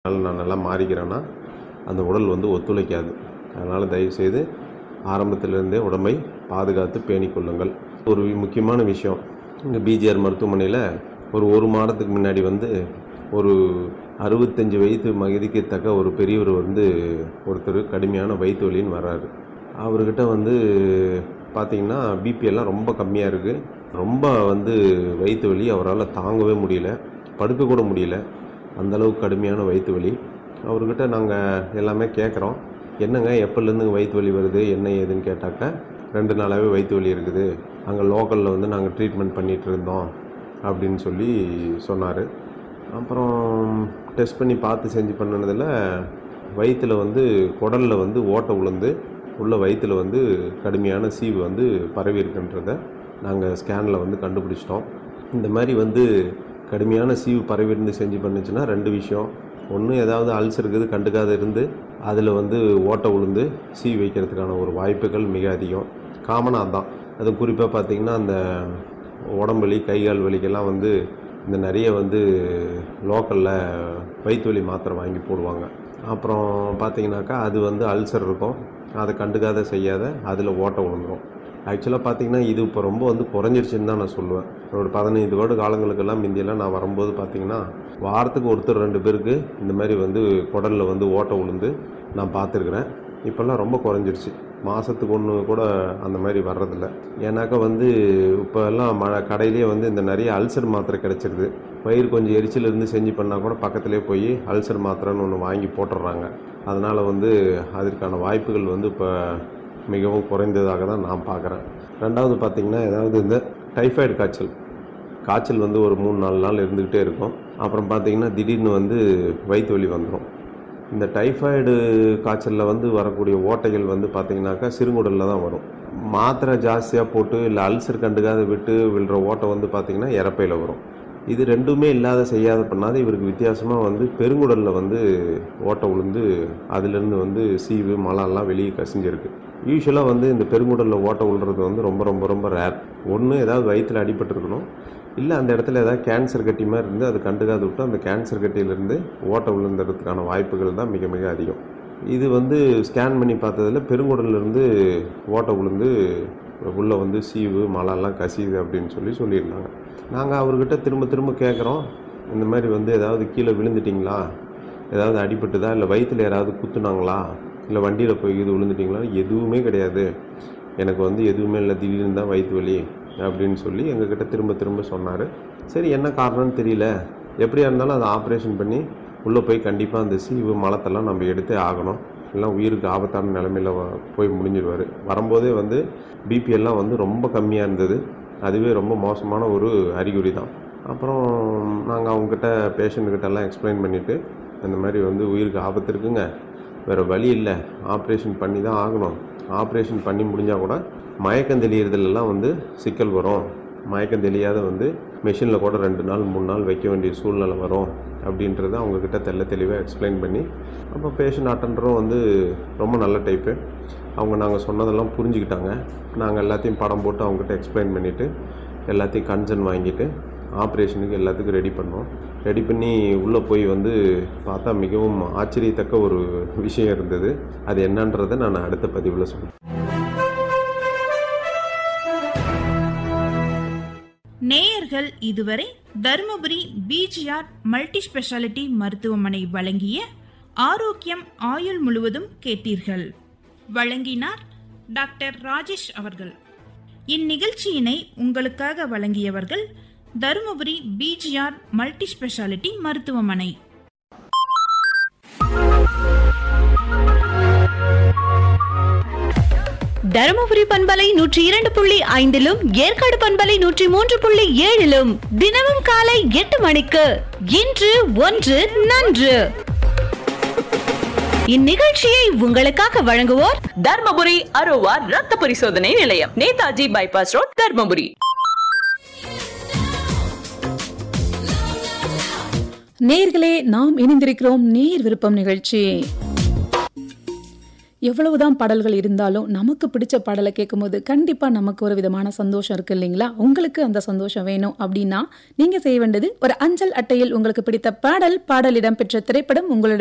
அதனால் நான் நல்லா மாறிக்கிறேன்னா அந்த உடல் வந்து ஒத்துழைக்காது அதனால் தயவுசெய்து ஆரம்பத்திலிருந்தே உடம்பை பாதுகாத்து பேணிக் கொள்ளுங்கள் ஒரு முக்கியமான விஷயம் இங்கே பிஜிஆர் மருத்துவமனையில் ஒரு ஒரு மாதத்துக்கு முன்னாடி வந்து ஒரு அறுபத்தஞ்சு வயது மதிக்கத்தக்க ஒரு பெரியவர் வந்து ஒருத்தர் கடுமையான வயிற்று வலின்னு வர்றாரு அவர்கிட்ட வந்து பார்த்திங்கன்னா பிபி எல்லாம் ரொம்ப கம்மியாக இருக்குது ரொம்ப வந்து வயிற்று வலி அவரால் தாங்கவே முடியல படுக்க கூட முடியல அந்த அளவுக்கு கடுமையான வயிற்று வலி அவர்கிட்ட நாங்கள் எல்லாமே கேட்குறோம் என்னங்க எப்போலேருந்து வயிற்று வலி வருது என்ன ஏதுன்னு கேட்டாக்கா ரெண்டு நாளாகவே வயிற்று வலி இருக்குது அங்கே லோக்கலில் வந்து நாங்கள் ட்ரீட்மெண்ட் பண்ணிகிட்டு இருந்தோம் அப்படின்னு சொல்லி சொன்னார் அப்புறம் டெஸ்ட் பண்ணி பார்த்து செஞ்சு பண்ணினதில் வயிற்றில் வந்து குடலில் வந்து ஓட்டை விழுந்து உள்ள வயிற்றில் வந்து கடுமையான சீவு வந்து பரவி இருக்குன்றத நாங்கள் ஸ்கேனில் வந்து கண்டுபிடிச்சிட்டோம் இந்த மாதிரி வந்து கடுமையான சீவு பரவி இருந்து செஞ்சு பண்ணுச்சுன்னா ரெண்டு விஷயம் ஒன்று ஏதாவது அல்சர் இருக்குது கண்டுக்காத இருந்து அதில் வந்து ஓட்டை விழுந்து சீ வைக்கிறதுக்கான ஒரு வாய்ப்புகள் மிக அதிகம் காமனாக தான் அது குறிப்பாக பார்த்திங்கன்னா அந்த உடம்புலி கை கால் வலிக்கெல்லாம் வந்து இந்த நிறைய வந்து லோக்கலில் வயிற்று வலி மாத்திரை வாங்கி போடுவாங்க அப்புறம் பார்த்தீங்கன்னாக்கா அது வந்து அல்சர் இருக்கும் அதை கண்டுக்காத செய்யாத அதில் ஓட்டை விழுந்துரும் ஆக்சுவலாக பார்த்தீங்கன்னா இது இப்போ ரொம்ப வந்து குறைஞ்சிருச்சுன்னு தான் நான் சொல்லுவேன் ஒரு பதினைந்து வருட காலங்களுக்கெல்லாம் முந்தியெல்லாம் நான் வரும்போது பார்த்தீங்கன்னா வாரத்துக்கு ஒருத்தர் ரெண்டு பேருக்கு இந்த மாதிரி வந்து குடலில் வந்து ஓட்டை விழுந்து நான் பார்த்துருக்குறேன் இப்போல்லாம் ரொம்ப குறைஞ்சிருச்சு மாதத்துக்கு ஒன்று கூட அந்த மாதிரி வர்றதில்ல ஏன்னாக்கா வந்து இப்போ எல்லாம் மழை கடையிலே வந்து இந்த நிறைய அல்சர் மாத்திரை கிடச்சிருது வயிறு கொஞ்சம் எரிச்சல் இருந்து செஞ்சு பண்ணால் கூட பக்கத்துலேயே போய் அல்சர் மாத்திரைன்னு ஒன்று வாங்கி போட்டுடுறாங்க அதனால் வந்து அதற்கான வாய்ப்புகள் வந்து இப்போ மிகவும் குறைந்ததாக தான் நான் பார்க்குறேன் ரெண்டாவது பார்த்திங்கன்னா ஏதாவது இந்த டைஃபாய்டு காய்ச்சல் காய்ச்சல் வந்து ஒரு மூணு நாலு நாள் இருந்துக்கிட்டே இருக்கும் அப்புறம் பார்த்திங்கன்னா திடீர்னு வந்து வயிற்று வலி வந்துடும் இந்த டைஃபாய்டு காய்ச்சலில் வந்து வரக்கூடிய ஓட்டைகள் வந்து பார்த்திங்கனாக்கா சிறுங்குடலில் தான் வரும் மாத்திரை ஜாஸ்தியாக போட்டு இல்லை அல்சர் கண்டுக்காத விட்டு விழுற ஓட்டை வந்து பார்த்திங்கன்னா இறப்பையில் வரும் இது ரெண்டுமே இல்லாத செய்யாத பண்ணாத இவருக்கு வித்தியாசமாக வந்து பெருங்குடலில் வந்து ஓட்டை விழுந்து அதுலேருந்து வந்து சீவு மலம்லாம் வெளியே கசிஞ்சிருக்கு யூஸ்வலாக வந்து இந்த பெருங்குடலில் ஓட்டை விழுறது வந்து ரொம்ப ரொம்ப ரொம்ப ரேர் ஒன்று ஏதாவது வயிற்றில் அடிபட்டிருக்கணும் இல்லை அந்த இடத்துல ஏதாவது கேன்சர் கட்டி மாதிரி இருந்து அது கண்டுக்காது விட்டு அந்த கேன்சர் கட்டியிலேருந்து ஓட்டை விழுந்துறதுக்கான வாய்ப்புகள் தான் மிக மிக அதிகம் இது வந்து ஸ்கேன் பண்ணி பார்த்ததில் பெருங்குடல்லேருந்து ஓட்டை விழுந்து உள்ளே வந்து சீவு மலம்லாம் கசியுது அப்படின்னு சொல்லி சொல்லியிருந்தாங்க நாங்கள் அவர்கிட்ட திரும்ப திரும்ப கேட்குறோம் இந்த மாதிரி வந்து ஏதாவது கீழே விழுந்துட்டிங்களா ஏதாவது அடிபட்டுதா இல்லை வயிற்றில் யாராவது குத்துனாங்களா இல்லை வண்டியில் போய் இது விழுந்துட்டிங்களா எதுவுமே கிடையாது எனக்கு வந்து எதுவுமே இல்லை திடீர்னு தான் வயிற்று வலி அப்படின்னு சொல்லி எங்ககிட்ட திரும்ப திரும்ப சொன்னார் சரி என்ன காரணம்னு தெரியல எப்படியா இருந்தாலும் அதை ஆப்ரேஷன் பண்ணி உள்ளே போய் கண்டிப்பாக அந்த சீவு மலத்தெல்லாம் நம்ம எடுத்தே ஆகணும் எல்லாம் உயிருக்கு ஆபத்தான நிலமையில் போய் முடிஞ்சிடுவார் வரும்போதே வந்து பிபி எல்லாம் வந்து ரொம்ப கம்மியாக இருந்தது அதுவே ரொம்ப மோசமான ஒரு அறிகுறி தான் அப்புறம் நாங்கள் அவங்ககிட்ட பேஷண்ட்கிட்ட எல்லாம் எக்ஸ்பிளைன் பண்ணிவிட்டு இந்த மாதிரி வந்து உயிருக்கு ஆபத்து இருக்குங்க வேறு வழி இல்லை ஆப்ரேஷன் பண்ணி தான் ஆகணும் ஆப்ரேஷன் பண்ணி முடிஞ்சால் கூட மயக்கம் தெளியறதுலலாம் வந்து சிக்கல் வரும் மயக்கம் தெளியாத வந்து மிஷினில் கூட ரெண்டு நாள் மூணு நாள் வைக்க வேண்டிய சூழ்நிலை வரும் அப்படின்றத அவங்கக்கிட்ட தெல்ல தெளிவாக எக்ஸ்பிளைன் பண்ணி அப்போ பேஷண்ட் அட்டண்டரும் வந்து ரொம்ப நல்ல டைப்பு அவங்க நாங்கள் சொன்னதெல்லாம் புரிஞ்சுக்கிட்டாங்க நாங்கள் எல்லாத்தையும் படம் போட்டு அவங்ககிட்ட எக்ஸ்பிளைன் பண்ணிவிட்டு எல்லாத்தையும் கன்சர்ன் வாங்கிட்டு ஆப்ரேஷனுக்கு எல்லாத்துக்கும் ரெடி பண்ணோம் ரெடி பண்ணி உள்ளே போய் வந்து பார்த்தா மிகவும் ஆச்சரியத்தக்க ஒரு விஷயம் இருந்தது அது என்னன்றதை நான் அடுத்த பதிவில் சொல்கிறேன் நேயர்கள் இதுவரை தருமபுரி பிஜிஆர் மல்டி ஸ்பெஷாலிட்டி மருத்துவமனை வழங்கிய ஆரோக்கியம் ஆயுள் முழுவதும் கேட்டீர்கள் வழங்கினார் டாக்டர் ராஜேஷ் அவர்கள் இந்நிகழ்ச்சியினை உங்களுக்காக வழங்கியவர்கள் தருமபுரி பிஜிஆர் மல்டி ஸ்பெஷாலிட்டி மருத்துவமனை தருமபுரி பண்பலை நூற்றி இரண்டு புள்ளி ஐந்திலும் ஏற்காடு பண்பலை நூற்றி மூன்று புள்ளி ஏழிலும் தினமும் காலை எட்டு மணிக்கு இன்று ஒன்று நன்று இந்நிகழ்ச்சியை உங்களுக்காக வழங்குவோர் தர்மபுரி அரோவா ரத்த பரிசோதனை நிலையம் நேதாஜி பைபாஸ் ரோட் தர்மபுரி நேர்களே நாம் இணைந்திருக்கிறோம் நேர் விருப்பம் நிகழ்ச்சி எவ்வளவுதான் பாடல்கள் இருந்தாலும் நமக்கு பிடிச்ச பாடலை கேட்கும்போது கண்டிப்பா நமக்கு ஒரு விதமான சந்தோஷம் இருக்கு இல்லைங்களா உங்களுக்கு அந்த சந்தோஷம் வேணும் அப்படின்னா நீங்க செய்ய வேண்டியது ஒரு அஞ்சல் அட்டையில் உங்களுக்கு பிடித்த பாடல் பாடல் இடம்பெற்ற திரைப்படம் உங்களுடைய